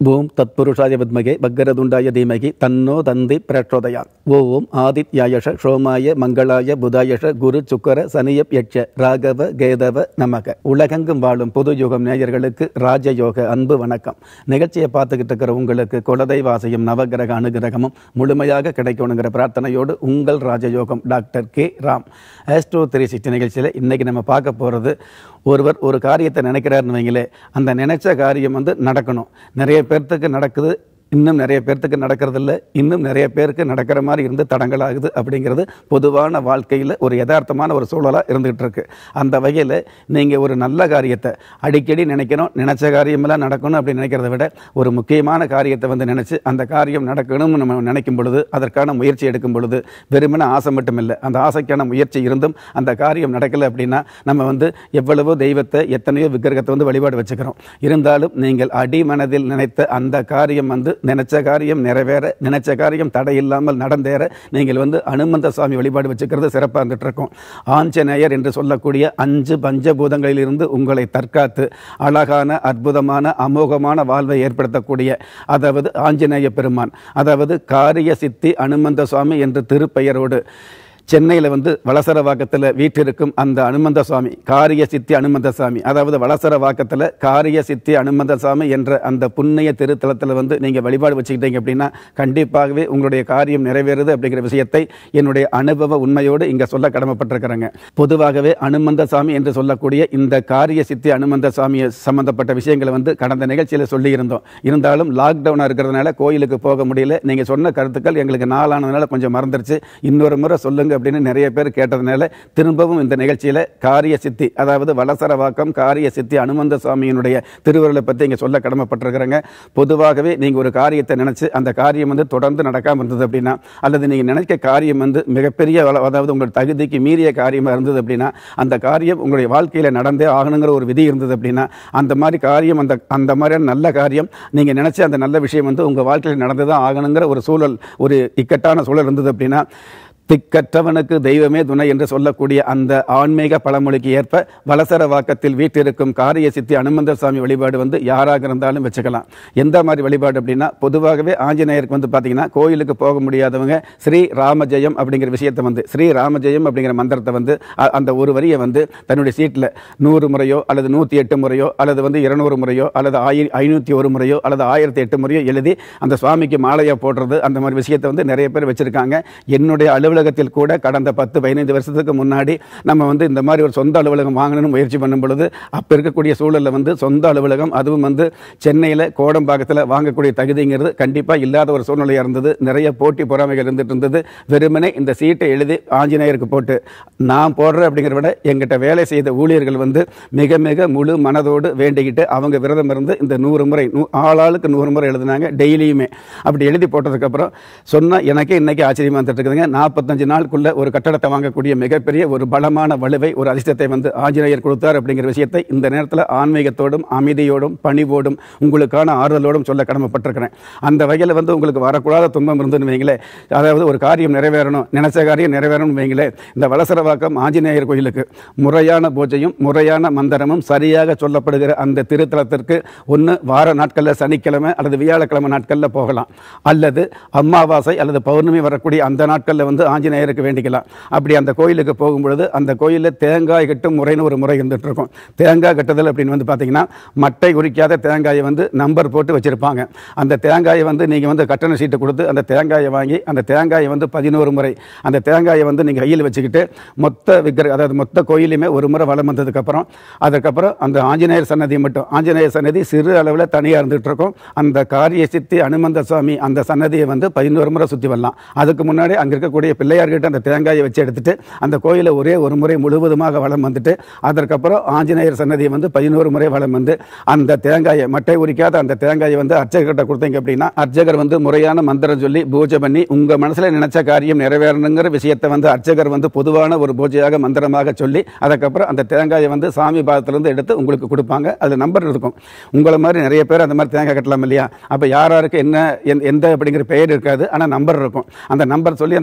ஓம் தத்புருஷாய வித்மகே பக்கரதுண்டாய தீமகி தன்னோ தந்தி பிரச்சோதயாத் ஓம் ஆதித்யாயஷ சோமாய மங்களாய புதாயஷ குரு சுக்கர சனியப் யட்ச ராகவ கேதவ நமக உலகெங்கும் வாழும் புது யுகம் நேயர்களுக்கு ராஜயோக அன்பு வணக்கம் நிகழ்ச்சியை பார்த்துக்கிட்டு இருக்கிற உங்களுக்கு குலதெய்வாசையும் நவகிரக அனுகிரகமும் முழுமையாக கிடைக்கணுங்கிற பிரார்த்தனையோடு உங்கள் ராஜயோகம் doctor K Ram astro three sixty நிகழ்ச்சியில் இன்னைக்கு நம்ம பார்க்க போகிறது ஒருவர் ஒரு காரியத்தை நினைக்கிறாருன்னு வைங்களே அந்த நினைச்ச காரியம் வந்து நடக்கணும் நிறைய பேர்த்துக்கு நடக்குது இன்னும் நிறைய பேர்த்துக்கு நடக்கிறதில்ல இன்னும் நிறைய பேருக்கு நடக்கிற மாதிரி இருந்து தடங்களாகுது அப்படிங்கிறது பொதுவான வாழ்க்கையில் ஒரு யதார்த்தமான ஒரு சூழலாக இருந்துகிட்டு இருக்கு அந்த வகையில் நீங்கள் ஒரு நல்ல காரியத்தை அடிக்கடி நினைக்கணும் நினச்ச காரியமெல்லாம் நடக்கணும் அப்படின்னு நினைக்கிறத விட ஒரு முக்கியமான காரியத்தை வந்து நினச்சி அந்த காரியம் நடக்கணும்னு நம்ம நினைக்கும் பொழுது அதற்கான முயற்சி எடுக்கும் பொழுது வெறுமனே ஆசை மட்டும் இல்லை அந்த ஆசைக்கான முயற்சி இருந்தும் அந்த காரியம் நடக்கலை அப்படின்னா நம்ம வந்து எவ்வளவோ தெய்வத்தை எத்தனையோ விக்கிரகத்தை வந்து வழிபாடு வச்சுக்கிறோம் இருந்தாலும் நீங்கள் அடிமனதில் நினைத்த அந்த காரியம் வந்து நினைச்ச காரியம் நிறைவேற நினைச்ச காரியம் தடையில்லாமல் நடந்தேற நீங்கள் வந்து அனுமந்த சுவாமி வழிபாடு வச்சுக்கிறது சிறப்பாக இருந்துட்டு இருக்கும் ஆஞ்சநேயர் என்று சொல்லக்கூடிய அஞ்சு பஞ்சபூதங்களிலிருந்து உங்களை தற்காத்து அழகான அற்புதமான அமோகமான வாழ்வை ஏற்படுத்தக்கூடிய அதாவது ஆஞ்சநேய பெருமான் அதாவது காரிய சித்தி அனுமந்த சுவாமி என்ற திருப்பெயரோடு சென்னையில் வந்து வளசரவாக்கத்தில் வீட்டிற்கும் அந்த அனுமந்த சுவாமி காரிய சித்தி அனுமந்த சுவாமி அதாவது வளசரவாக்கத்தில் காரிய சித்தி அனுமந்த சுவாமி என்ற அந்த புண்ணிய திருத்தலத்தில் வந்து நீங்கள் வழிபாடு வச்சுக்கிட்டீங்க அப்படின்னா கண்டிப்பாகவே உங்களுடைய காரியம் நிறைவேறுது அப்படிங்கிற விஷயத்தை என்னுடைய அனுபவ உண்மையோடு இங்கே சொல்ல கடமைப்பட்டிருக்கிறேங்க பொதுவாகவே அனுமந்த சாமி என்று சொல்லக்கூடிய இந்த காரிய சித்தி அனுமந்த சாமியை சம்பந்தப்பட்ட விஷயங்களை வந்து கடந்த நிகழ்ச்சியில் சொல்லியிருந்தோம் இருந்தாலும் லாக்டவுனாக இருக்கிறதுனால கோயிலுக்கு போக முடியல நீங்கள் சொன்ன கருத்துக்கள் எங்களுக்கு நாளானதுனால கொஞ்சம் மறந்துருச்சு இன்னொரு முறை சொல்லுங்க அப்படின்னு நிறைய பேர் கேட்டதுனால திரும்பவும் இந்த நிகழ்ச்சியில் காரிய சித்தி அதாவது வலசரவாக்கம் காரிய சித்தி அனுமந்த சுவாமியினுடைய திருவருளை பற்றி இங்கே சொல்ல கடமைப்பட்டிருக்கிறேங்க பொதுவாகவே நீங்கள் ஒரு காரியத்தை நினச்சி அந்த காரியம் வந்து தொடர்ந்து நடக்காமல் இருந்தது அப்படின்னா அல்லது நீங்கள் நினைக்க காரியம் வந்து மிகப்பெரிய அள- அதாவது உங்கள் தகுதிக்கு மீறிய காரியமாக இருந்தது அப்படின்னா அந்த காரியம் உங்களுடைய வாழ்க்கையில் நடந்தே ஆகணுங்கிற ஒரு விதி இருந்தது அப்படின்னா அந்த மாதிரி காரியம் அந்த அந்த மாதிரியான நல்ல காரியம் நீங்கள் நினச்ச அந்த நல்ல விஷயம் வந்து உங்கள் வாழ்க்கையில் நடந்து தான் ஆகணுங்கிற ஒரு சூழல் ஒரு இக்கட்டான சூழல் இருந்தது அப்படின்னா திக்கற்றவனுக்கு தெய்வமே துணை என்று சொல்லக்கூடிய அந்த ஆன்மீக பழமொழிக்கு ஏற்ப வலசர வாக்கத்தில் வீட்டிருக்கும் காரிய சித்தி அனுமந்த சாமி வழிபாடு வந்து யாராக இருந்தாலும் வச்சுக்கலாம் எந்த மாதிரி வழிபாடு அப்படின்னா பொதுவாகவே ஆஞ்சநேயருக்கு வந்து பார்த்தீங்கன்னா கோயிலுக்கு போக முடியாதவங்க ஸ்ரீ ராமஜெயம் அப்படிங்கிற விஷயத்தை வந்து ஸ்ரீ ராமஜெயம் அப்படிங்கிற மந்திரத்தை வந்து அ- அந்த ஒரு வரியை வந்து தன்னுடைய சீட்டில் நூறு முறையோ அல்லது நூற்றி எட்டு முறையோ அல்லது வந்து இருநூறு முறையோ அல்லது ஆயி ஐநூற்றி ஒரு முறையோ அல்லது ஆயிரத்தி எட்டு முறையோ எழுதி அந்த சுவாமிக்கு மாலையை போடுறது அந்த மாதிரி விஷயத்தை வந்து நிறைய பேர் வச்சிருக்காங்க என்னுடைய அலுவலகத்தில் கூட கடந்த பத்து பதினைந்து வருஷத்துக்கு முன்னாடி நம்ம வந்து இந்த மாதிரி ஒரு சொந்த அலுவலகம் வாங்கணும்னு முயற்சி பண்ணும் பொழுது அப்போ இருக்கக்கூடிய சூழலில் வந்து சொந்த அலுவலகம் அதுவும் வந்து சென்னையில் கோடம்பாக்கத்தில் வாங்கக்கூடிய தகுதிங்கிறது கண்டிப்பாக இல்லாத ஒரு சூழ்நிலையாக இருந்தது நிறைய போட்டி பொறாமைகள் இருந்துட்டு இருந்தது வெறுமனே இந்த சீட்டை எழுதி ஆஞ்சநேயருக்கு போட்டு நான் போடுறேன் அப்படிங்கிறத விட எங்கிட்ட வேலை செய்த ஊழியர்கள் வந்து மிக மிக முழு மனதோடு வேண்டிக்கிட்டு அவங்க விரதம் இருந்து இந்த நூறு முறை நூ- ஆளாளுக்கு நூறு முறை எழுதினாங்க டெய்லியுமே அப்படி எழுதி போட்டதுக்கப்புறம் சொன்னால் எனக்கே இன்னைக்கு ஆச்சரியமாக வந்துட்டு இருக்குதுங்க நாற்பத்தஞ்சு நாளுக்குள்ள ஒரு கட்டடத்தை வாங்கக்கூடிய மிகப்பெரிய ஒரு பலமான வலுவை ஒரு அதிர்ஷ்டத்தை வந்து ஆஞ்சநேயர் கொடுத்தார் அப்படிங்கிற விஷயத்தை இந்த நேரத்தில் ஆன்மீகத்தோடும் அமைதியோடும் பணிவோடும் உங்களுக்கான ஆறுதலோடும் சொல்ல கடமைப்பட்டிருக்கிறேன் அந்த வகையில் வந்து உங்களுக்கு வரக்கூடாத துன்பம் இருந்துன்னு வைங்களேன் அதாவது ஒரு காரியம் நிறைவேறணும் நினைச்ச காரியம் நிறைவேறணும்னு வைங்களேன் இந்த வலசரவாக்கம் ஆஞ்சநேயர் கோயிலுக்கு முறையான பூஜையும் முறையான மந்திரமும் சரியாக சொல்லப்படுகிற அந்த திருத்தலத்திற்கு ஒன்று வார நாட்களில் சனிக்கிழமை அல்லது வியாழக்கிழமை நாட்களில் போகலாம் அல்லது அமாவாசை அல்லது பௌர்ணமி வரக்கூடிய அந்த நாட்களில் வந்து ஆஞ்சநேயருக்கு வேண்டிக்கலாம் அப்படி அந்த கோயிலுக்கு போகும்பொழுது அந்த கோயிலில் தேங்காய் கட்டும் முறைன்னு ஒரு முறை இருந்துட்டு இருக்கும் தேங்காய் கட்டுதல் அப்படின்னு வந்து பார்த்தீங்கன்னா மட்டை குறிக்காத தேங்காயை வந்து நம்பர் போட்டு வச்சிருப்பாங்க அந்த தேங்காயை வந்து நீங்கள் வந்து கட்டண சீட்டு கொடுத்து அந்த தேங்காயை வாங்கி அந்த தேங்காயை வந்து பதினோரு முறை அந்த தேங்காயை வந்து நீங்கள் கையில் வச்சுக்கிட்டு மொத்த விக்கிர அதாவது மொத்த கோயிலுமே ஒரு முறை வலம் வந்ததுக்கப்புறம் அதுக்கப்புறம் அந்த ஆஞ்சநேயர் சன்னதி மட்டும் ஆஞ்சநேயர் சன்னதி சிறு அளவில் தனியாக இருந்துகிட்டு இருக்கும் அந்த காரிய சித்தி அனுமந்த சுவாமி அந்த சன்னதியை வந்து பதினோரு முறை சுற்றி வரலாம் அதுக்கு முன்னாடி அங்கே இருக்கக்கூடிய பிள்ளையார்கிட்ட அந்த தேங்காயை வச்சு எடுத்துட்டு அந்த கோயிலை ஒரே ஒரு முறை முழுவதுமாக வலம் வந்துட்டு அதற்கப்புறம் ஆஞ்சநேயர் சன்னதியை வந்து பதினோரு முறை வலம் வந்து அந்த தேங்காயை மட்டை உரிக்காத அந்த தேங்காயை வந்து அர்ச்சகர்கிட்ட கொடுத்தீங்க அப்படின்னா அர்ச்சகர் வந்து முறையான மந்திரம் சொல்லி பூஜை பண்ணி உங்க மனசுல நினைச்ச காரியம் நிறைவேறணுங்கிற விஷயத்தை வந்து அர்ச்சகர் வந்து பொதுவான ஒரு பூஜையாக மந்திரமாக சொல்லி அதுக்கப்புறம் அந்த தேங்காயை வந்து சாமி பாதத்திலிருந்து எடுத்து உங்களுக்கு கொடுப்பாங்க அது நம்பர் இருக்கும் உங்களை மாதிரி நிறைய பேர் அந்த மாதிரி தேங்காய் கட்டலாம் இல்லையா அப்போ யார் யாருக்கு என்ன எந்த- எந்த அப்படிங்கிற பெயர் இருக்காது ஆனால் நம்பர் இருக்கும் அந்த நம்பர் சொல்லி அந்த தேங்காயை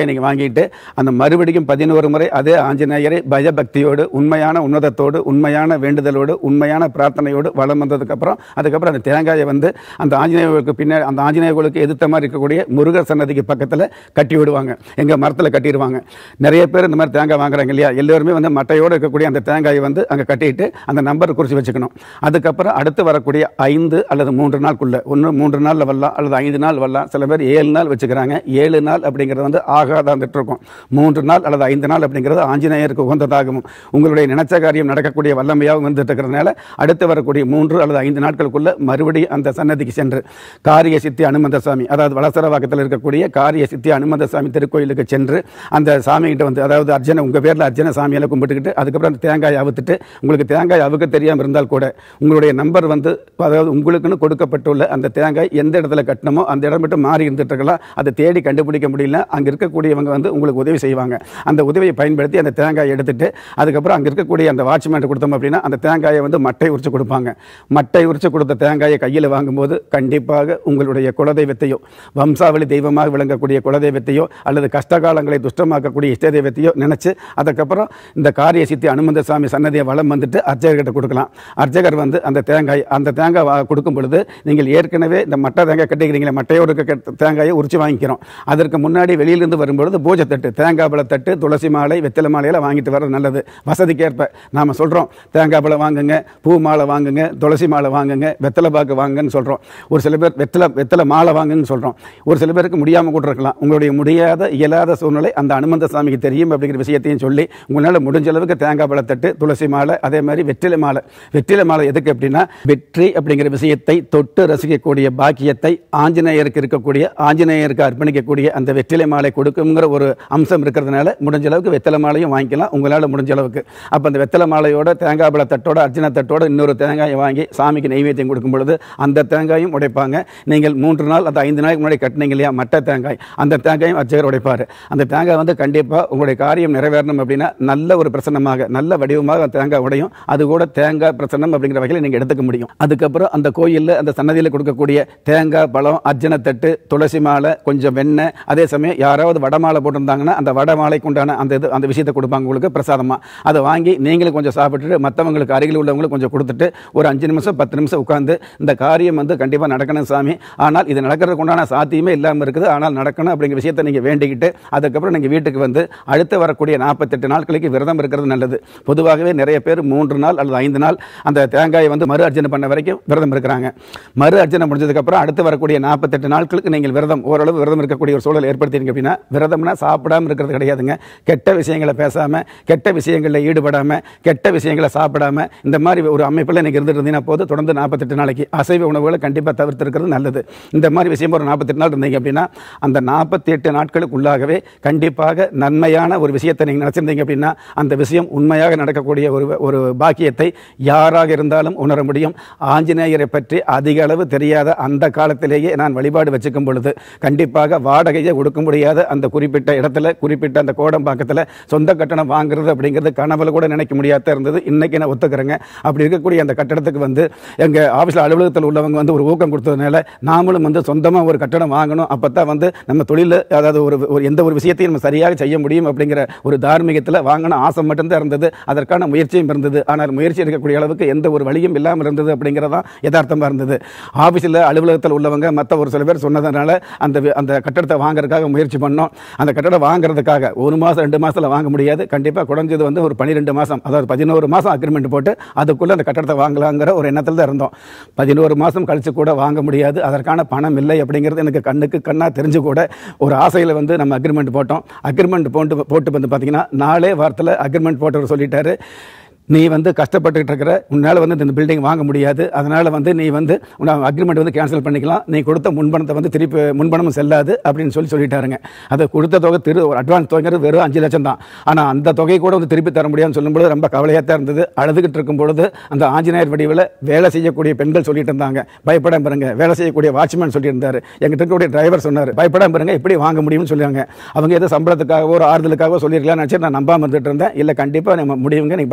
தேங்காய் நீங்கள் வாங்கிட்டு அந்த மறுபடியும் பதினோரு முறை அதே ஆஞ்சநேயரை பயபக்தியோடு உண்மையான உன்னதத்தோடு உண்மையான வேண்டுதலோடு உண்மையான பிரார்த்தனையோடு வளம் வந்ததுக்கப்புறம் அதுக்கப்புறம் அந்த தேங்காயை வந்து அந்த ஆஞ்சநேயர்களுக்கு பின்னாடி அந்த ஆஞ்சநேயர்களுக்கு எதிர்த்த மாதிரி இருக்கக்கூடிய முருகர் சன்னதிக்கு பக்கத்தில் கட்டி விடுவாங்க எங்கள் மரத்தில் கட்டிடுவாங்க நிறைய பேர் இந்த மாதிரி தேங்காய் வாங்குறாங்க இல்லையா எல்லோருமே வந்து மட்டையோடு இருக்கக்கூடிய அந்த தேங்காயை வந்து அங்கே கட்டிட்டு அந்த நம்பர் குறித்து வச்சுக்கணும் அதுக்கப்புறம் அடுத்து வரக்கூடிய ஐந்து அல்லது மூன்று நாளுக்குள்ள ஒன்று மூன்று நாளில் வரலாம் அல்லது ஐந்து நாள் வரலாம் சில பேர் ஏழு நாள் வச்சுக்கிறாங்க ஏழு நாள் அப்படிங்கிறது வந்து ஆகாத வந்துட்டு இருக்கும் மூன்று நாள் அல்லது ஐந்து நாள் அப்படிங்கிறது ஆஞ்சநேயருக்கு உகந்ததாகவும் உங்களுடைய நினைச்ச காரியம் நடக்கக்கூடிய வல்லமையாகவும் வந்துட்டு இருக்கிறதுனால அடுத்து வரக்கூடிய மூன்று அல்லது ஐந்து நாட்களுக்குள்ள மறுபடியும் அந்த சன்னதிக்கு சென்று காரிய சித்தி அனுமந்த சாமி அதாவது வளசரவாக்கத்தில் இருக்கக்கூடிய காரிய சித்தி அனுமந்த சாமி திருக்கோயிலுக்கு சென்று அந்த சாமிகிட்ட வந்து அதாவது அர்ஜுன உங்கள் பேரில் அர்ஜுன சாமியெல்லாம் கும்பிட்டுக்கிட்டு அதுக்கப்புறம் அந்த தேங்காய் அவுத்துட்டு உங்களுக்கு தேங்காய் அவுக்க தெரியாமல் இருந்தால் கூட உங்களுடைய நம்பர் வந்து அதாவது உங்களுக்குன்னு கொடுக்கப்பட்டுள்ள அந்த தேங்காய் எந்த இடத்துல கட்டணுமோ அந்த இடம் மட்டும் மாறி இருந்துட்டு இருக்கலாம் அதை தேடி கண்டுபிடிக்க முடியல அங்கே இருக்கக்கூடியவங்க வந்து உங்களுக்கு உதவி செய்வாங்க அந்த உதவியை பயன்படுத்தி அந்த தேங்காயை எடுத்துட்டு அதுக்கப்புறம் அங்கே இருக்கக்கூடிய அந்த வாட்ச்மேன் கொடுத்தோம் அப்படின்னா அந்த தேங்காயை வந்து மட்டை உரிச்சு கொடுப்பாங்க மட்டை உரிச்சு கொடுத்த தேங்காயை கையில் வாங்கும்போது கண்டிப்பாக உங்களுடைய குலதெய்வத்தையோ வம்சாவளி தெய்வமாக விளங்கக்கூடிய குலதெய்வத்தையோ அல்லது கஷ்டகாலங்களை துஷ்டமாக்கக்கூடிய இஷ்ட தெய்வத்தையோ நினைச்சு அதுக்கப்புறம் இந்த காரிய சித்தி அனுமந்த சாமி சன்னதியை வளம் வந்துட்டு அர்ச்சகர்கிட்ட கொடுக்கலாம் அர்ச்சகர் வந்து அந்த தேங்காய் அந்த தேங்காய் வா- கொடுக்கும் பொழுது நீங்கள் ஏற்கனவே இந்த மட்டை தேங்காய் கட்டிக்கிறீங்களே மட்டையோடு இருக்க கெட்ட தேங்காயை உரிச்சு வாங்கிக்கிறோம் அதற்கு முன்னாடி வெளியிலிருந்து வரும்பொழுது பூஜை தட்டு தேங்காய் பழ தட்டு துளசி மாலை வெத்தலை மாலையெல்லாம் வாங்கிட்டு வர்றது நல்லது வசதிக்கேற்ப நாம சொல்றோம் தேங்காய் பழம் வாங்குங்க பூ மாலை வாங்குங்க துளசி மாலை வாங்குங்க வெத்தலை பாக்கு வாங்குங்கன்னு சொல்றோம் ஒரு சில பேர் வெத்தலை வெத்தலை மாலை வாங்குன்னு சொல்றோம் ஒரு சில பேருக்கு முடியாம கூட இருக்கலாம் உங்களுடைய முடியாத இயலாத சூழ்நிலை அந்த அனுமந்த சாமிக்கு தெரியும் அப்படிங்கிற விஷயத்தையும் சொல்லி உங்களால் முடிஞ்ச அளவுக்கு தேங்காய் பழத்தட்டு துளசி மாலை அதே மாதிரி வெற்றிலை மாலை வெற்றிலை மாலை எதுக்கு அப்படின்னா வெற்றி அப்படிங்கிற விஷயத்தை தொட்டு ரசிக்கக்கூடிய பாக்கியத்தை ஆஞ்சநேயருக்கு இருக்கக்கூடிய ஆஞ்சநேயருக்கு அர்ப்பணிக்கக்கூடிய அந்த வெற்றிலை மாலை கொடுக்குங்கிற ஒரு அம்சம் இருக்கிறதுனால முடிஞ்ச அளவுக்கு வெத்தலை மாலையும் வாங்கிக்கலாம் உங்களால் முடிஞ்ச அளவுக்கு அப்போ அந்த வெத்தலை மாலையோட தேங்காய் பழ தட்டோட அர்ச்சனை தட்டோட இன்னொரு தேங்காயை வாங்கி சாமிக்கு நைவேத்தியம் கொடுக்கும் பொழுது அந்த தேங்காயும் உடைப்பாங்க நீங்கள் மூன்று நாள் அந்த ஐந்து நாளைக்கு முன்னாடி கட்டினீங்க இல்லையா மட்டை தேங்காய் அந்த தேங்காயும் அர்ச்சகர் உடைப்பார் அந்த தேங்காய் வந்து கண்டிப்பாக உங்களுடைய காரியம் நிறைவேறணும் அப்படின்னா நல்ல ஒரு பிரசன்னமாக நல்ல வடிவமாக அந்த தேங்காய் உடையும் அது கூட தேங்காய் பிரசன்னம் அப்படிங்கிற வகையில் நீங்கள் எடுத்துக்க முடியும் அதுக்கப்புறம் அந்த கோயிலில் அந்த சன்னதியில் கொடுக்கக்கூடிய தேங்காய் பழம் அர்ச்சனை தட்டு துளசி மாலை கொஞ்சம் வெண்ணெய் அதே சமயம் யாராவது வடமாலை போட்டிருந்தாங்கன்னா அந்த வடமாலைக்கு உண்டான அந்த இது அந்த விஷயத்தை கொடுப்பாங்க உங்களுக்கு பிரசாதமாக அதை வாங்கி நீங்களும் கொஞ்சம் சாப்பிட்டுட்டு மற்றவங்களுக்கு அருகில் உள்ளவங்களுக்கு கொஞ்சம் கொடுத்துட்டு ஒரு அஞ்சு நிமிஷம் பத்து நிமிஷம் உட்காந்து இந்த காரியம் வந்து கண்டிப்பாக நடக்கணும் சாமி ஆனால் இது நடக்கிறதுக்கு உண்டான சாத்தியமே இல்லாமல் இருக்குது ஆனால் நடக்கணும் அப்படிங்கிற விஷயத்தை நீங்கள் வேண்டிக்கிட்டு அதுக்கப்புறம் நீங்கள் வீட்டுக்கு வந்து அடுத்து வரக்கூடிய நாற்பத்தெட்டு நாட்களுக்கு விரதம் இருக்கிறது நல்லது பொதுவாகவே நிறைய பேர் மூன்று நாள் அல்லது ஐந்து நாள் அந்த தேங்காயை வந்து மறு அர்ச்சனை பண்ண வரைக்கும் விரதம் இருக்கிறாங்க மறு அர்ச்சனை முடிஞ்சதுக்கப்புறம் அடுத்து வரக்கூடிய நாற்பத்தெட்டு நாட்களுக்கு நீங்கள் விரதம் ஓரளவு விரதம் இருக்கக்கூடிய ஒரு சூழல் ஏற்படுத்திங்க அப்படின்னா விரதம்னா சாப்பிடாம இருக்கிறது கிடையாதுங்க கெட்ட விஷயங்களை பேசாம கெட்ட விஷயங்களில் ஈடுபடாம கெட்ட விஷயங்களை சாப்பிடாம இந்த மாதிரி ஒரு அமைப்பில் நீங்கள் இருந்துட்டு இருந்தீங்கன்னா போது தொடர்ந்து நாற்பத்தெட்டு நாளைக்கு அசைவ உணவுகளை கண்டிப்பாக தவிர்த்திருக்கிறது நல்லது இந்த மாதிரி விஷயம் ஒரு நாற்பத்தெட்டு நாள் இருந்தீங்க அப்படின்னா அந்த நாற்பத்தி எட்டு நாட்களுக்குள்ளாகவே கண்டிப்பாக நன்மையான ஒரு விஷயத்தை நீங்கள் நினச்சிருந்தீங்க அப்படின்னா அந்த விஷயம் உண்மையாக நடக்கக்கூடிய ஒரு ஒரு பாக்கியத்தை யாராக இருந்தாலும் உணர முடியும் ஆஞ்சநேயரை பற்றி அதிக அளவு தெரியாத அந்த காலத்திலேயே நான் வழிபாடு வச்சுக்கும் பொழுது கண்டிப்பாக வாடகையை கொடுக்க முடியாத அந்த குறிப்பிட்ட இடத்துல குறிப்பிட்ட அந்த கோடம்பாக்கத்தில் சொந்த கட்டணம் வாங்குறது அப்படிங்கிறது கனவுல கூட நினைக்க முடியாத இருந்தது இன்னைக்கு நான் ஒத்துக்கிறேங்க அப்படி இருக்கக்கூடிய அந்த கட்டடத்துக்கு வந்து எங்கள் ஆஃபீஸில் அலுவலகத்தில் உள்ளவங்க வந்து ஒரு ஊக்கம் கொடுத்ததுனால நாமளும் வந்து சொந்தமாக ஒரு கட்டடம் வாங்கணும் அப்போ தான் வந்து நம்ம தொழில் அதாவது ஒரு ஒரு எந்த ஒரு விஷயத்தையும் நம்ம சரியாக செய்ய முடியும் அப்படிங்கிற ஒரு தார்மீகத்தில் வாங்கணும் ஆசை மட்டும்தான் இருந்தது அதற்கான முயற்சியும் இருந்தது ஆனால் முயற்சி எடுக்கக்கூடிய அளவுக்கு எந்த ஒரு வழியும் இல்லாமல் இருந்தது அப்படிங்கிறதான் யதார்த்தமாக இருந்தது ஆஃபீஸில் அலுவலகத்தில் உள்ளவங்க மற்ற ஒரு சில பேர் சொன்னதுனால அந்த வி- அந்த கட்டடத்தை வாங்குறதுக்காக முயற்சி பண்ணோம் அந்த கட்டடம் வாங்குறதுக்காக ஒரு மாதம் ரெண்டு மாசத்துல வாங்க முடியாது கண்டிப்பாக குறைஞ்சது வந்து ஒரு பன்னிரெண்டு மாதம் அதாவது பதினோரு மாதம் அக்ரிமெண்ட் போட்டு அதுக்குள்ளே அந்த கட்டடத்தை வாங்கலாங்கிற ஒரு எண்ணத்தில் தான் இருந்தோம் பதினோரு மாதம் கழிச்சு கூட வாங்க முடியாது அதற்கான பணம் இல்லை அப்படிங்கிறது எனக்கு கண்ணுக்கு கண்ணாக தெரிஞ்சு கூட ஒரு ஆசையில் வந்து நம்ம அக்ரிமெண்ட் போட்டோம் அக்ரிமெண்ட் போட்டு போட்டு வந்து பார்த்தீங்கன்னா நாளே வாரத்தில் அக்ரிமெண்ட் போட்டவர் சொல்லிட்டாரு நீ வந்து கஷ்டப்பட்டுக்கிட்டு இருக்கிற உன்னால் வந்து இந்த பில்டிங் வாங்க முடியாது அதனால் வந்து நீ வந்து அக்ரிமெண்ட் வந்து கேன்சல் பண்ணிக்கலாம் நீ கொடுத்த முன்பணத்தை வந்து திருப்பி முன்பணமும் செல்லாது அப்படின்னு சொல்லி சொல்லிட்டாருங்க அதை கொடுத்த தொகை திரு ஒரு அட்வான்ஸ் தொகைங்கிறது வெறும் அஞ்சு லட்சம் தான் ஆனால் அந்த தொகை கூட வந்து திருப்பி தர முடியாதுன்னு சொல்லும்போது ரொம்ப கவலையாக தான் இருந்தது அழுதுகிட்டு இருக்கும் பொழுது அந்த ஆஞ்சநேயர் வடிவில் வேலை செய்யக்கூடிய பெண்கள் சொல்லிட்டு இருந்தாங்க பயப்படாம பாருங்க வேலை செய்யக்கூடிய வாட்ச்மேன் சொல்லியிருந்தாரு எங்கிட்ட இருக்கக்கூடிய டிரைவர் சொன்னார் பயப்படாம பாருங்க எப்படி வாங்க முடியும்னு சொல்லுவாங்க அவங்க ஏதோ சம்பளத்துக்காகவோ ஒரு ஆறுதலுக்காகவோ சொல்லியிருக்கலாம் நினச்சி நான் நம்பாம இருந்துட்டு இருந்தேன் இல்லை கண்டிப்பாக நம்ம முடியுங்க நீங்கள் பயப்படாம பாருங்க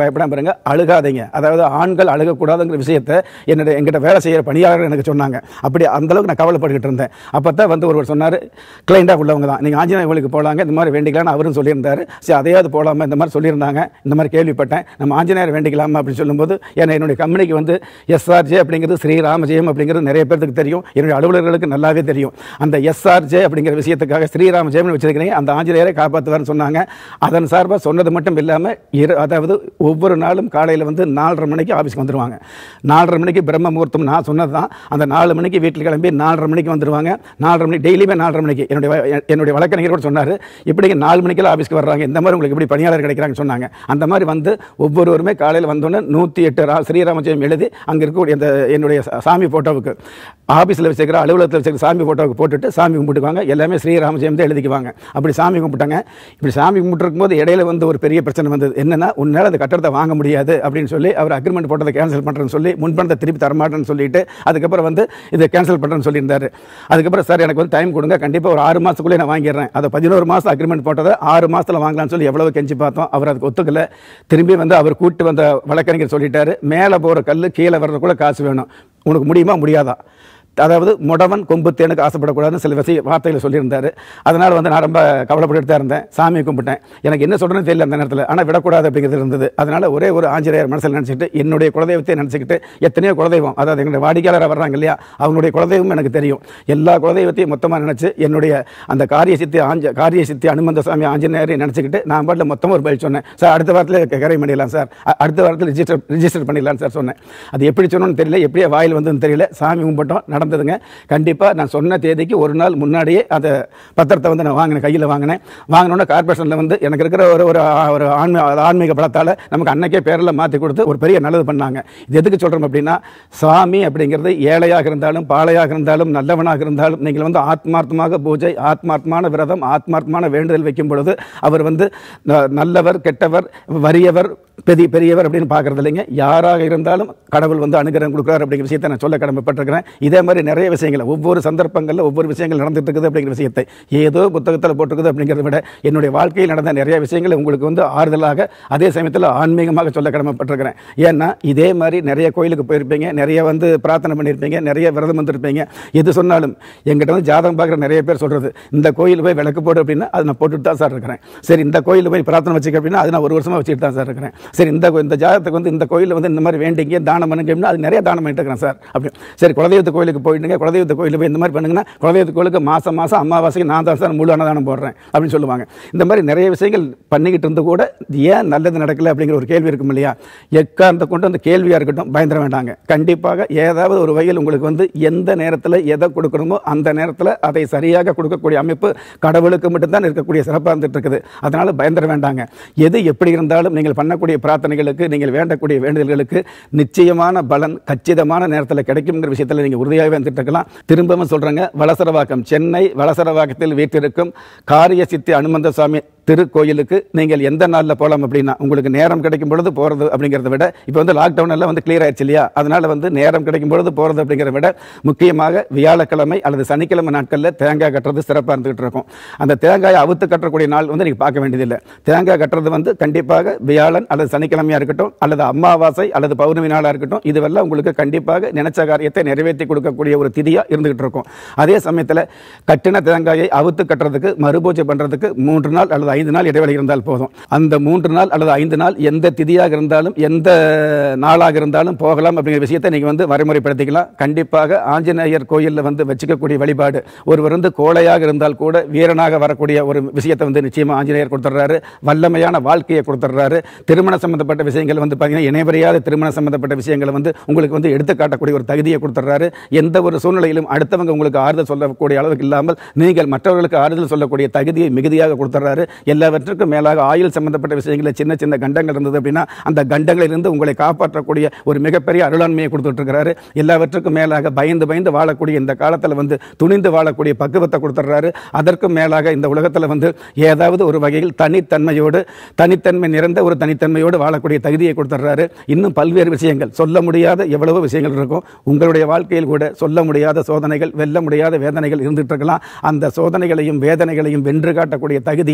சொல்லியிருந்தாங்க அழுகாதீங்க அதாவது ஆண்கள் அழுகக்கூடாதுங்கிற விஷயத்தை என்னுடைய எங்கிட்ட வேலை செய்கிற பணியாளர்கள் எனக்கு சொன்னாங்க அப்படி அந்த அளவுக்கு நான் கவலைப்பட்டுக்கிட்டு இருந்தேன் அப்போ தான் வந்து ஒருவர் சொன்னார் கிளைண்டாக உள்ளவங்க தான் நீங்கள் ஆஞ்சநேய கோயிலுக்கு போகலாங்க இந்த மாதிரி வேண்டிக்கலாம்னு அவரும் சொல்லியிருந்தாரு சரி அதையாவது போகலாமா இந்த மாதிரி சொல்லியிருந்தாங்க இந்த மாதிரி கேள்விப்பட்டேன் நம்ம ஆஞ்சநேயர் வேண்டிக்கலாமா அப்படின்னு சொல்லும்போது ஏன்னா என்னுடைய கம்பெனிக்கு வந்து எஸ்ஆர்ஜே அப்படிங்கிறது ஸ்ரீராமஜெயம் அப்படிங்கிறது நிறைய பேருக்கு தெரியும் என்னுடைய அலுவலர்களுக்கு நல்லாவே தெரியும் அந்த எஸ்ஆர்ஜே அப்படிங்கிற விஷயத்துக்காக ஸ்ரீராமஜெயம் வச்சிருக்கிறீங்க அந்த ஆஞ்சநேயரை காப்பாற்றுவார்னு சொன்னாங்க அதன் சார்பாக சொன்னது மட்டும் இல்லாமல் இரு அதாவது ஒவ்வொரு நாளும் காலையில் வந்து நாலரை மணிக்கு ஆஃபீஸ்க்கு வந்துருவாங்க நாலரை மணிக்கு பிரம்ம முகூர்த்தம் நான் சொன்னது தான் அந்த நாலு மணிக்கு வீட்டில் கிளம்பி நாலரை மணிக்கு வந்துருவாங்க நாலரை மணி டெய்லியுமே நாலரை மணிக்கு என்னுடைய வ- என்னுடைய வழக்கறிஞர் கூட சொன்னார் இப்படிங்க நாலு மணிக்கெல்லாம் ஆஃபீஸ்க்கு வர்றாங்க இந்த மாதிரி உங்களுக்கு எப்படி பணியாளர் கிடைக்கிறாங்கன்னு சொன்னாங்க அந்த மாதிரி வந்து ஒவ்வொருவருமே காலையில் வந்தோன்னே நூற்றி எட்டு ரா ஸ்ரீராமஜெயம் எழுதி அங்கே இருக்கக்கூடிய அந்த என்னுடைய சா- சாமி ஃபோட்டோவுக்கு ஆஃபீஸில் வச்சுக்கிற அலுவலகத்தில் வச்சுக்கிற சாமி ஃபோட்டோவுக்கு போட்டுட்டு சாமி கும்பிட்டுக்குவாங்க எல்லாமே ஸ்ரீராமஜெயம் தான் எழுதிக்குவாங்க அப்படி சாமி கும்பிட்டாங்க இப்படி சாமி கும்பிட்டுருக்கும் போது இடையில வந்து ஒரு பெரிய பிரச்சனை வந்தது என்னன்னா உன்னால் அந்த கட்டடத்தை வாங்க முடியாது அப்படின்னு சொல்லி அவர் அக்ரிமெண்ட் போட்டதை கேன்சல் பண்ணுறேன்னு சொல்லி முன்பணத்தை திருப்பி தரமாட்டேன்னு சொல்லிட்டு அதுக்கப்புறம் வந்து இதை கேன்சல் பண்ணுறேன்னு சொல்லியிருந்தாரு அதுக்கப்புறம் சார் எனக்கு வந்து டைம் கொடுங்க கண்டிப்பாக ஒரு ஆறு மாதத்துக்குள்ளே நான் வாங்கிடுறேன் அதை பதினோரு மாதம் அக்ரிமெண்ட் போட்டதை ஆறு மாதத்தில் வாங்கலாம்னு சொல்லி எவ்வளவு கெஞ்சி பார்த்தோம் அவர் அதுக்கு ஒத்துக்கல திரும்பி வந்து அவர் கூட்டு வந்த வழக்கறிஞர் சொல்லிட்டாரு மேலே போகிற கல் கீழே வர்றதுக்குள்ள காசு வேணும் உனக்கு முடியுமா முடியாதா அதாவது முடவன் கொம்பு தேனுக்கு ஆசைப்படக்கூடாதுன்னு சில விஷய வார்த்தைகளை சொல்லியிருந்தாரு அதனால் வந்து நான் ரொம்ப கவலைப்பட்டுட்டு தான் இருந்தேன் சாமியை கும்பிட்டேன் எனக்கு என்ன சொல்கிறேன்னு தெரியல அந்த நேரத்தில் ஆனால் விடக்கூடாது அப்படிங்கிறது இருந்தது அதனால் ஒரே ஒரு ஆஞ்சநேயர் மனசில் நினச்சிட்டு என்னுடைய குலதெய்வத்தை நினச்சிக்கிட்டு எத்தனையோ குலதெய்வம் அதாவது எங்களுடைய வாடிக்கையாளராக வர்றாங்க இல்லையா அவங்களுடைய குலதெய்வம் எனக்கு தெரியும் எல்லா குலதெய்வத்தையும் மொத்தமாக நினச்சி என்னுடைய அந்த காரிய சித்தி ஆஞ்ச காரிய சித்தி அனுமந்த சாமி ஆஞ்சநேயரை நினச்சிக்கிட்டு நான் பாட்டில் மொத்தமாக ஒரு பதில் சொன்னேன் சார் அடுத்த வாரத்தில் கரை பண்ணிடலாம் சார் அ- அடுத்த வாரத்தில் ரிஜிஸ்டர் ரிஜிஸ்டர் பண்ணிடலாம் சார் சொன்னேன் அது எப்படி சொன்னோன்னு தெரியல எப்படியே வாயில் வந்ததுன்னு தெரியல சாமி கும்பிட்டோம் நடந்ததுங்க கண்டிப்பாக நான் சொன்ன தேதிக்கு ஒரு நாள் முன்னாடியே அந்த பத்திரத்தை வந்து நான் வாங்கினேன் கையில் வாங்கினேன் வாங்கினோன்னே கார்பரேஷனில் வந்து எனக்கு இருக்கிற ஒரு ஒரு ஆ- ஒரு ஆன்மீக ஆன்மீக பலத்தால் நமக்கு அன்னைக்கே பேரில் மாற்றி கொடுத்து ஒரு பெரிய நல்லது பண்ணாங்க இது எதுக்கு சொல்கிறோம் அப்படின்னா சாமி அப்படிங்கிறது ஏழையாக இருந்தாலும் பாழையாக இருந்தாலும் நல்லவனாக இருந்தாலும் நீங்கள் வந்து ஆத்மார்த்தமாக பூஜை ஆத்மார்த்தமான விரதம் ஆத்மார்த்தமான வேண்டுதல் வைக்கும் பொழுது அவர் வந்து ந- நல்லவர் கெட்டவர் வறியவர் பெரிய பெரியவர் அப்படின்னு பார்க்கறது இல்லைங்க யாராக இருந்தாலும் கடவுள் வந்து அனுகிரகம் கொடுக்குறாரு அப்படிங்கிற விஷயத்தை நான் சொல்ல கடமைப்பட்டிருக்கிறேன் இதே மாதிரி நிறைய விஷயங்கள் ஒவ்வொரு சந்தர்ப்பங்களில் ஒவ்வொரு விஷயங்கள் நடந்துட்டு இருக்குது அப்படிங்கிற விஷயத்தை ஏதோ புத்தகத்தில் போட்டிருக்குது அப்படிங்கிறத விட என்னுடைய வாழ்க்கையில் நடந்த நிறைய விஷயங்கள் உங்களுக்கு வந்து ஆறுதலாக அதே சமயத்தில் ஆன்மீகமாக சொல்ல கடமைப்பட்டிருக்கிறேன் ஏன்னா இதே மாதிரி நிறைய கோயிலுக்கு போயிருப்பீங்க நிறைய வந்து பிரார்த்தனை பண்ணியிருப்பீங்க நிறைய விரதம் வந்திருப்பீங்க எது சொன்னாலும் எங்கிட்ட வந்து ஜாதகம் பார்க்குற நிறைய பேர் சொல்கிறது இந்த கோயில் போய் விளக்கு போடு அப்படின்னா அது நான் போட்டுட்டு தான் சார் இருக்கிறேன் சரி இந்த கோயிலில் போய் பிரார்த்தனை வச்சுக்க அப்படின்னா அது நான் ஒரு வருஷமாக வச்சுட்டு தான் சார் இருக்கிறேன் சரி இந்த கோ- இந்த ஜாதகத்துக்கு வந்து இந்த கோயிலில் வந்து இந்த மாதிரி வேண்டிங்க தானம் பண்ணுங்க அப்படின்னா அது நிறைய தானம் பண்ணிட்டு இருக்கிறேன் சார் அப்படி சரி குலதெய்வத்து கோயிலுக்கு போயிட்டுங்க குலதெய்வத்து கோயிலில் போய் இந்த மாதிரி பண்ணுங்கன்னா குலதெய்வத்து கோயிலுக்கு மாதம் மாதம் அமாவாசைக்கு நான் தான் சார் முழு அன்னதானம் போடுறேன் அப்படின்னு சொல்லுவாங்க இந்த மாதிரி நிறைய விஷயங்கள் பண்ணிக்கிட்டு இருந்து கூட இது ஏன் நல்லது நடக்கல அப்படிங்கிற ஒரு கேள்வி இருக்கும் இல்லையா எக்காரணத்தை கொண்டு அந்த கேள்வியாக இருக்கட்டும் பயந்துட வேண்டாங்க கண்டிப்பாக ஏதாவது ஒரு வகையில் உங்களுக்கு வந்து எந்த நேரத்தில் எதை கொடுக்கணுமோ அந்த நேரத்தில் அதை சரியாக கொடுக்கக்கூடிய அமைப்பு கடவுளுக்கு மட்டும்தான் இருக்கக்கூடிய சிறப்பாக இருந்துட்டு இருக்குது அதனால பயந்துட வேண்டாங்க எது எப்படி இருந்தாலும் நீங்கள் பண்ணக்கூடிய பிரார்த்தனைகளுக்கு நீங்கள் வேண்டக்கூடிய வேண்டுதல்களுக்கு நிச்சயமான பலன் கச்சிதமான நேரத்தில் கிடைக்குங்கிற விஷயத்தில் நீங்கள் உறுதியாகவே வந்துட்டு இருக்கலாம் திரும்பவும் சொல்றேங்க வலசரவாக்கம் சென்னை வலசரவாக்கத்தில் வீட்டிற்கும் காரிய சித்தி அனுமந்த சுவாமி திருக்கோயிலுக்கு நீங்கள் எந்த நாளில் போகலாம் அப்படின்னா உங்களுக்கு நேரம் கிடைக்கும் பொழுது போகிறது அப்படிங்கிறத விட இப்போ வந்து லாக்டவுன் எல்லாம் வந்து கிளியர் ஆயிடுச்சு இல்லையா அதனால வந்து நேரம் கிடைக்கும் பொழுது போகிறது அப்படிங்கிறத விட முக்கியமாக வியாழக்கிழமை அல்லது சனிக்கிழமை நாட்களில் தேங்காய் கட்டுறது சிறப்பாக இருந்துகிட்டு இருக்கும் அந்த தேங்காயை அவுத்து கட்டக்கூடிய நாள் வந்து நீங்கள் பார்க்க வேண்டியதில்லை தேங்காய் கட்டுறது வந்து கண்டிப்பாக வியாழன் அல்லது சனிக்கிழமையாக இருக்கட்டும் அல்லது அமாவாசை அல்லது பௌர்ணமி நாளாக இருக்கட்டும் இதுவெல்லாம் உங்களுக்கு கண்டிப்பாக நினைச்ச காரியத்தை நிறைவேற்றி கொடுக்கக்கூடிய ஒரு திதியாக இருந்துகிட்டு இருக்கும் அதே சமயத்தில் கட்டின தேங்காயை அவுத்து கட்டுறதுக்கு மறுபூஜை பண்ணுறதுக்கு மூன்று நாள் அல்லது ஐந்து நாள் இடைவெளி இருந்தால் போதும் அந்த மூன்று நாள் அல்லது ஐந்து நாள் எந்த திதியாக இருந்தாலும் எந்த நாளாக இருந்தாலும் போகலாம் அப்படிங்கிற விஷயத்தை நீங்கள் வந்து வரைமுறைப்படுத்திக்கலாம் கண்டிப்பாக ஆஞ்சநேயர் கோயிலில் வந்து வச்சுக்கக்கூடிய வழிபாடு ஒருவர் வந்து கோழையாக இருந்தால் கூட வீரனாக வரக்கூடிய ஒரு விஷயத்தை வந்து நிச்சயமாக ஆஞ்சநேயர் கொடுத்துட்றாரு வல்லமையான வாழ்க்கையை கொடுத்துட்றாரு திருமண சம்பந்தப்பட்ட விஷயங்கள் வந்து பார்த்தீங்கன்னா இணைவறியாத திருமண சம்பந்தப்பட்ட விஷயங்களை வந்து உங்களுக்கு வந்து எடுத்து காட்டக்கூடிய ஒரு தகுதியை கொடுத்துட்றாரு எந்த ஒரு சூழ்நிலையிலும் அடுத்தவங்க உங்களுக்கு ஆறுதல் சொல்லக்கூடிய அளவுக்கு இல்லாமல் நீங்கள் மற்றவர்களுக்கு ஆறுதல் சொல்லக்கூடிய தகுதியை மிகுதியாக கொடுத்துட்றாரு எல்லாவற்றுக்கும் மேலாக ஆயுள் சம்பந்தப்பட்ட விஷயங்களில் சின்ன சின்ன கண்டங்கள் இருந்தது அப்படின்னா அந்த கண்டங்களிலிருந்து உங்களை காப்பாற்றக்கூடிய ஒரு மிகப்பெரிய அருளாண்மையை கொடுத்துட்டு இருக்கிறாரு எல்லாவற்றுக்கும் மேலாக பயந்து பயந்து வாழக்கூடிய இந்த காலத்தில் வந்து துணிந்து வாழக்கூடிய பக்குவத்தை கொடுத்துட்றாரு அதற்கும் மேலாக இந்த உலகத்தில் வந்து ஏதாவது ஒரு வகையில் தனித்தன்மையோடு தனித்தன்மை நிறைந்த ஒரு தனித்தன்மையோடு வாழக்கூடிய தகுதியை கொடுத்துட்றாரு இன்னும் பல்வேறு விஷயங்கள் சொல்ல முடியாத எவ்வளவோ விஷயங்கள் இருக்கும் உங்களுடைய வாழ்க்கையில் கூட சொல்ல முடியாத சோதனைகள் வெல்ல முடியாத வேதனைகள் இருந்துட்டு இருக்கலாம் அந்த சோதனைகளையும் வேதனைகளையும் வென்று காட்டக்கூடிய தகுதியை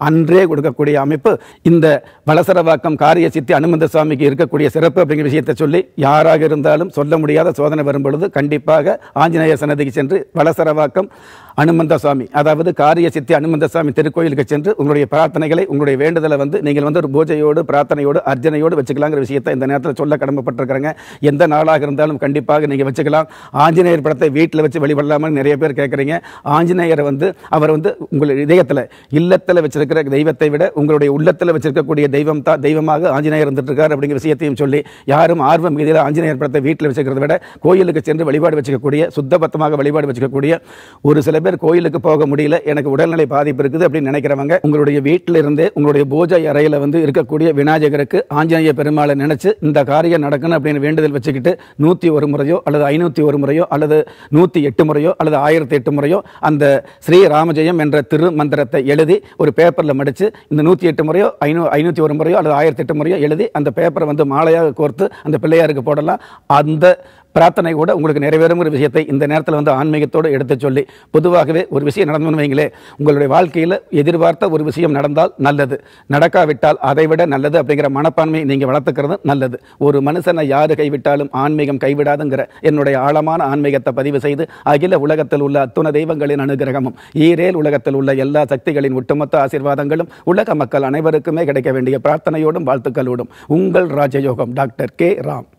அன்றே கொடுக்கக்கூடிய அமைப்பு இந்த வலசரவாக்கம் காரிய சித்தி அனுமந்த சுவாமிக்கு இருக்கக்கூடிய சிறப்பு அப்படிங்கிற விஷயத்தை சொல்லி யாராக இருந்தாலும் சொல்ல முடியாத சோதனை வரும் பொழுது கண்டிப்பாக ஆஞ்சநேயர் சன்னதிக்கு சென்று வலசரவாக்கம் அனுமந்த சுவாமி அதாவது காரிய சித்தி அனுமந்த சுவாமி திருக்கோயிலுக்கு சென்று உங்களுடைய பிரார்த்தனைகளை உங்களுடைய வேண்டுதலை வந்து நீங்கள் வந்து ஒரு பூஜையோடு பிரார்த்தனையோடு அர்ச்சனையோடு வச்சுக்கலாங்கிற விஷயத்தை இந்த நேரத்தில் சொல்ல கடமைப்பட்டிருக்கிறேங்க எந்த நாளாக இருந்தாலும் கண்டிப்பாக நீங்கள் வச்சுக்கலாம் ஆஞ்சநேயர் படத்தை வீட்டில் வச்சு வழிபடலாமான்னு நிறைய பேர் கேட்குறீங்க ஆஞ்சநேயரை வந்து அவர் வந்து உங்கள் இதயத்தில் இல்லத்தில் வச்சிருக்கிற தெய்வத்தை விட உங்களுடைய உள்ளத்தில் வச்சிருக்கக்கூடிய தெய்வம் தான் தெய்வமாக ஆஞ்சநேயர் இருந்துட்டு இருக்கார் அப்படிங்கிற விஷயத்தையும் சொல்லி யாரும் ஆர்வம் மீதியில் ஆஞ்சநேயர் படத்தை வீட்டில் வச்சுக்கிறத விட கோயிலுக்கு சென்று வழிபாடு வச்சுக்கக்கூடிய சுத்தபத்தமாக வழிபாடு வச்சுக்கக்கூடிய ஒரு சில பேர் கோயிலுக்கு போக முடியல எனக்கு உடல்நிலை பாதிப்பு இருக்குது அப்படின்னு நினைக்கிறவங்க உங்களுடைய வீட்டில் இருந்தே உங்களுடைய பூஜை அறையில் வந்து இருக்கக்கூடிய விநாயகருக்கு ஆஞ்சநேய பெருமாளை நினைச்சு இந்த காரியம் நடக்கணும் அப்படின்னு வேண்டுதல் வச்சுக்கிட்டு நூற்றி ஒரு முறையோ அல்லது ஐநூற்றி ஒரு முறையோ அல்லது நூற்றி எட்டு முறையோ அல்லது ஆயிரத்தி எட்டு முறையோ அந்த ஸ்ரீ ராமஜெயம் என்ற திரு மந்திரத்தை எழுதி ஒரு பேப்பரில் மடித்து இந்த நூற்றி எட்டு முறையோ ஐநூ ஐநூற்றி ஒரு முறையோ அல்லது ஆயிரத்தி எட்டு முறையோ எழுதி அந்த பேப்பரை வந்து மாலையாக கோர்த்து அந்த பிள்ளையாருக்கு போடலாம் அந்த பிரார்த்தனை கூட உங்களுக்கு நிறைவேறுங்கிற விஷயத்தை இந்த நேரத்தில் வந்து ஆன்மீகத்தோடு எடுத்து சொல்லி பொதுவாகவே ஒரு விஷயம் நடந்ததுன்னு வைங்களே உங்களுடைய வாழ்க்கையில் எதிர்பார்த்த ஒரு விஷயம் நடந்தால் நல்லது நடக்காவிட்டால் அதை விட நல்லது அப்படிங்கிற மனப்பான்மையை நீங்கள் வளர்த்துக்கிறது நல்லது ஒரு மனுஷனை யாரு கைவிட்டாலும் ஆன்மீகம் கைவிடாதுங்கிற என்னுடைய ஆழமான ஆன்மீகத்தை பதிவு செய்து அகில உலகத்தில் உள்ள அத்துண தெய்வங்களின் அனுகிரகமும் ஈரேல் உலகத்தில் உள்ள எல்லா சக்திகளின் ஒட்டுமொத்த ஆசீர்வாதங்களும் உலக மக்கள் அனைவருக்குமே கிடைக்க வேண்டிய பிரார்த்தனையோடும் வாழ்த்துக்களோடும் உங்கள் ராஜயோகம் டாக்டர் கே ராம்